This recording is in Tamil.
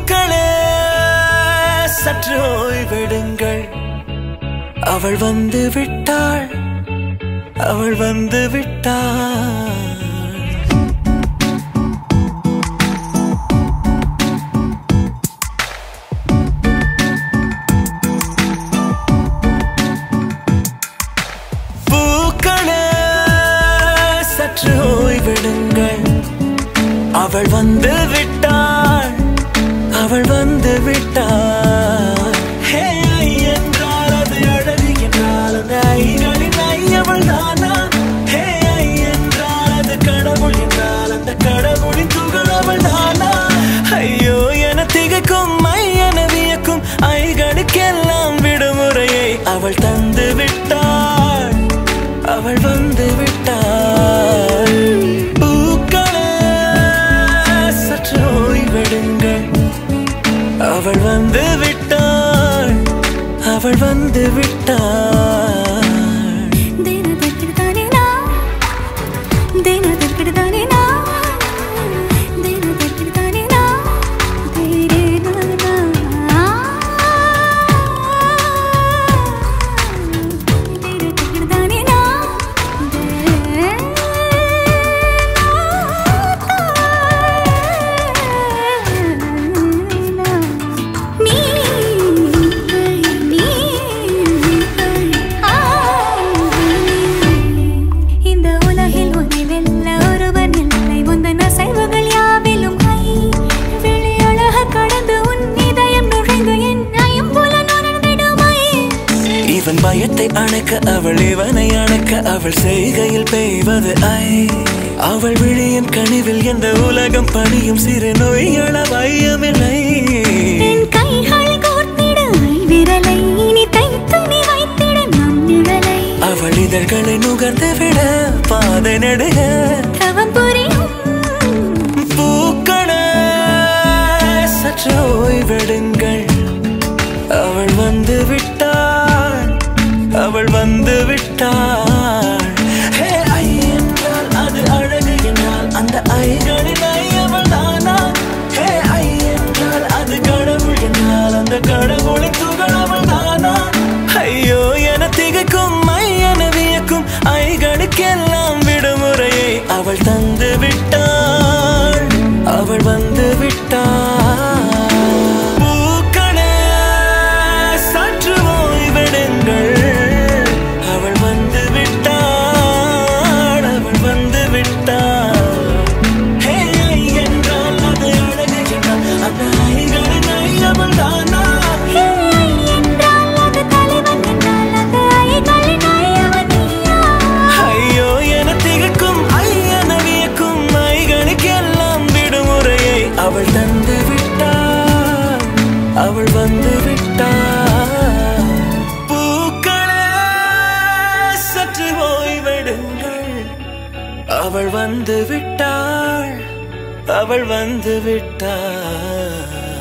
பூக்களே சற்று ஓய்வெடுங்கள் அவள் வந்து விட்டாள் அவள் வந்து விட்டாள் பூக்களே சற்று ஓய்வெடுங்கள் அவள் வந்து விட்டாள் அவள் வந்து விட்டாள் ஹே ஐ என்றால் அது அழகு என்றால் அந்த ஐகளின் ஐ அவள் தானா ஹே ஐ என்றால் அது கடவுள் என்றால் அந்த கடவுளின் துகள் அவள் தானா ஐயோ என திகைக்கும் ஐ என வியக்கும் ஐகளுக்கெல்லாம் விடுமுறையை அவள் தந்து விட்டாள் அவள் வந்து விட்டாள் பூக்களே சற்று ஓய்வெடுங்கள் அவள் வந்து விட்டாள் அவள் வந்து விட்டாள் ದಿನದಕ್ಕಿಡ್ತಾನೆ ನಾ ದಿನದಕ್ಕಿಡ್ತಾನೆ ನಾ ದಿನದಕ್ಕಿಡ್ತಾನೆ ನಾ ತೇರೆ ನಾನಾ ದಿನದಕ್ಕಿಡ್ತಾನೆ ನಾ ನೀ இந்த உலகில் உன்னை வெல்ல ஒருவர் இல்லை முந்தன் அசைவுகள் யாவிலும் கை வெளியழக கடந்து உன் இதயம் நுழைந்து என்னையும் புல நுழைந்திடுமை இவன் பயத்தை அணைக்க அவள் இவனை அணைக்க அவள் செய்கையில் பெய்வது ஐ அவள் விழியின் கனிவில் எந்த உலகம் பணியும் சிறு நோய்கள வையமில்லை என் கைகள் கோர்த்திட விரலை இனி தைத்து நீ வைத்திட நம் நிழலை அவள் இதழ்களை நுகர்ந்து விட பாதை நடுக தவம் புரியும் பூக்களே சற்று ஓய்வெடுங்கள் அவள் வந்து விட்டாள் அவள் வந்து விட்டாள் ஹே ஐ என்றால் அது அழகு என்றால் அந்த ஐகளின் ஐ அவள் தானா ஹே ஐ என்றால் அது கடவுள் என்றால் அந்த கடவுளின் துகள் அவள் தானா ஐயோ என திகைக்கும் ஐ என வியக்கும் ஐகளுக்கெல்லாம் விடுமுறையை அவள் தந்து விட்டாள் அவள் வந்து விட்டாள் பூக்களே சற்று ஓய்வெடுங்கள் அவள் வந்து விட்டாள் அவள் வந்து விட்டாள் ஹே ஐ என்றால் அது அழகு என்றால் அந்த ஐகளின் ஐ அவள் தானா என்றால் அது தலைவன் என்றால் அந்த ஐகளின் ஐயவன் நீயா ஐயோ என திகைக்கும் ஐயன வியக்கும் ஐகளுக்கெல்லாம் விடுமுறையை அவள் தந்து விட்டாள் அவள் வந்து விட்டாள் பூக்களே சற்று ஓய்வெடுங்கள் அவள் வந்து விட்டாள் அவள் வந்து விட்டாள்